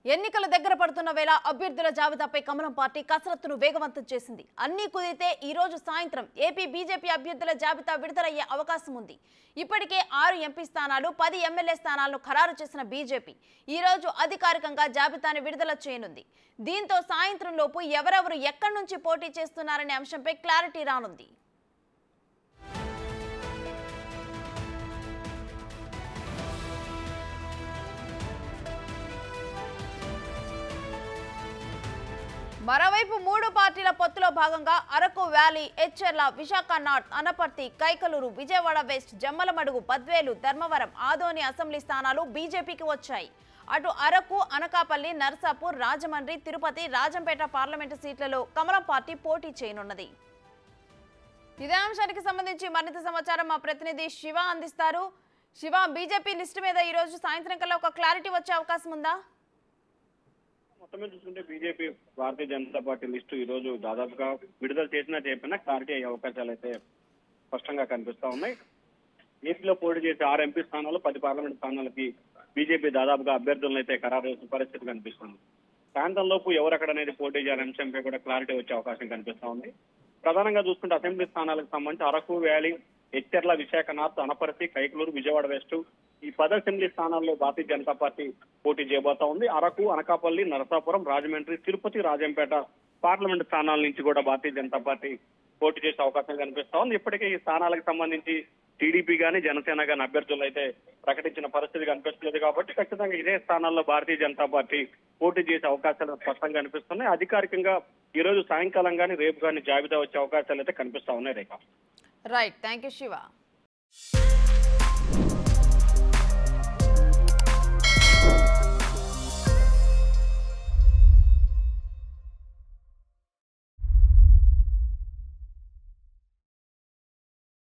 ఎన్నికలు దగ్గర పడుతున్న వేళ అభ్యర్థుల జాబితాపై కమలం పార్టీ కసరత్తును వేగవంతం చేసింది అన్నీ కుదిరితే ఈ రోజు సాయంత్రం ఏపీ బీజేపీ అభ్యర్థుల జాబితా విడుదలయ్యే అవకాశం ఉంది ఇప్పటికే ఆరు ఎంపీ స్థానాలు పది ఎమ్మెల్యే స్థానాలను ఖరారు చేసిన బీజేపీ ఈ రోజు అధికారికంగా జాబితాను విడుదల చేయనుంది దీంతో సాయంత్రం లోపు ఎవరెవరు ఎక్కడి నుంచి పోటీ చేస్తున్నారనే అంశంపై క్లారిటీ రానుంది మరోవైపు మూడు పార్టీల పొత్తులో భాగంగా Araku valley Etcherla Visakha north Anaparthi Kaikaluru Vijayawada west Jammalamadugu Badvel Dharmavaram Adoni assembly స్థానాలు బీజేపీకి వచ్చాయి అటు అరకు అనకాపల్లి నర్సాపూర్ రాజమండ్రి తిరుపతి రాజంపేట పార్లమెంటు సీట్లలో కమలం పార్టీ పోటీ చేయనున్నది ఇదే అంశానికి సంబంధించి మరింత సమాచారం మా ప్రతినిధి శివ అందిస్తారు శివ బీజేపీ లిస్టు మీద ఈ రోజు సాయంత్రం కల్లా ఒక క్లారిటీ వచ్చే అవకాశం ఉందా మొత్తం మీద చూసుకుంటే BJP Bharatiya Janata party list ఈ రోజు దాదాపుగా విడుదల చేసినా చెప్పినా క్లారిటీ అయ్యే అవకాశాలు అయితే స్పష్టంగా కనిపిస్తా ఉన్నాయి ఏపీలో పోటీ చేసే ఆరు ఎంపీ స్థానాలు పది పార్లమెంట్ స్థానాలకి బీజేపీ దాదాపుగా అభ్యర్థులను అయితే ఖరారు చేసిన పరిస్థితి కనిపిస్తుంది సాయంత్రం లోపు ఎవరెక్కడ అనేది పోటీ చేయాలనే అంశంపై కూడా క్లారిటీ వచ్చే అవకాశం కనిపిస్తా ఉంది ప్రధానంగా చూసుకుంటే అసెంబ్లీ స్థానాలకు సంబంధించి Araku valley Etcherla Visakha north Anaparthi Kaikaluru Vijayawada west ఈ పది అసెంబ్లీ స్థానాల్లో భారతీయ జనతా పార్టీ పోటీ చేయబోతా ఉంది అరకు అనకాపల్లి నరసాపురం రాజమండ్రి తిరుపతి రాజంపేట పార్లమెంట్ స్థానాల నుంచి కూడా భారతీయ జనతా పార్టీ పోటీ చేసే అవకాశం కనిపిస్తా ఉంది ఇప్పటికే ఈ స్థానాలకు సంబంధించి టీడీపీ గాని జనసేన గాని అభ్యర్థులు అయితే ప్రకటించిన పరిస్థితి కనిపిస్తుంది కాబట్టి ఖచ్చితంగా ఇదే స్థానాల్లో భారతీయ జనతా పార్టీ పోటీ చేసే అవకాశాలు స్పష్టంగా కనిపిస్తున్నాయి అధికారికంగా ఈ రోజు సాయంకాలం గానీ రేపు గానీ జాబితా వచ్చే అవకాశాలు అయితే కనిపిస్తా ఉన్నాయి Rekha right thank you Shiva